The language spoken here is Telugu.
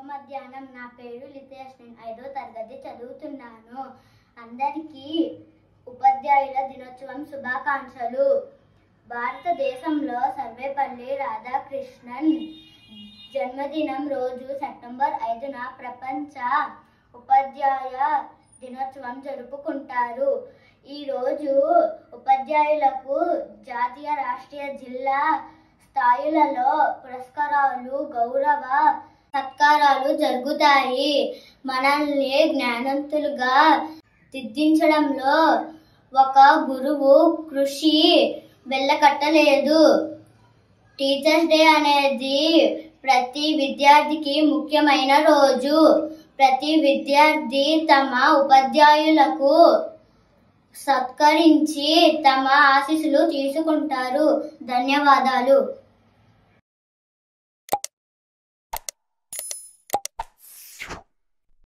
మధ్యాహ్నం నా పేరు లితేష్ నేను ఐదో తరగతి చదువుతున్నాను అందరికీ ఉపాధ్యాయుల దినోత్సవం శుభాకాంక్షలు భారతదేశంలో సర్వేపల్లి రాధాకృష్ణన్ జన్మదినం రోజు సెప్టెంబర్ ఐదున ప్రపంచ ఉపాధ్యాయ దినోత్సవం జరుపుకుంటారు ఈ రోజు ఉపాధ్యాయులకు జాతీయ రాష్ట్రీయ జిల్లా స్థాయిలలో పురస్కారాలు గౌరవ సత్కారాలు జరుగుతాయి మనల్ని జ్ఞానవంతులుగా దిద్దించడంలో ఒక గురువు కృషి వెళ్ళకట్టలేదు టీచర్స్ డే అనేది ప్రతి విద్యార్థికి ముఖ్యమైన రోజు ప్రతి విద్యార్థి తమ ఉపాధ్యాయులకు సత్కరించి తమ ఆశీస్సులు తీసుకుంటారు ధన్యవాదాలు